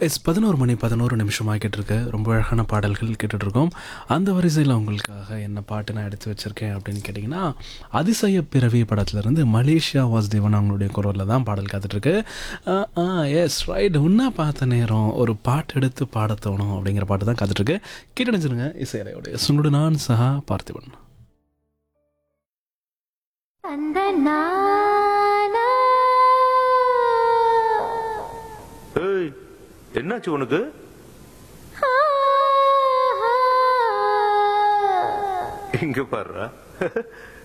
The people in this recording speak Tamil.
எஸ் பதினோரு மணி பதினோரு நிமிஷம் ஆகிட்டு இருக்கு ரொம்ப அழகான பாடல்கள் கேட்டுட்டு இருக்கோம் அந்த வரிசையில் உங்களுக்காக என்ன பாட்டு நான் எடுத்து வச்சிருக்கேன் அப்படின்னு கேட்டிங்கன்னா அதிசய பிறவி படத்துலேருந்து மலேசியா வாசுதேவன் அவங்களுடைய குரலில் தான் பாடல் காத்துட்ருக்கு எஸ் ரைட் உன்னா பார்த்த நேரம் ஒரு பாட்டு எடுத்து பாட தோணும் அப்படிங்கிற பாட்டு தான் காத்துட்ருக்கு கேட்டு நினச்சிருங்க இசையலையோடைய சுங்குடு நான் சஹா பார்த்திபன் அந்த நானா ஏய் என்னாச்சு உனக்கு ஆ, ஆ. இங்க பாருடா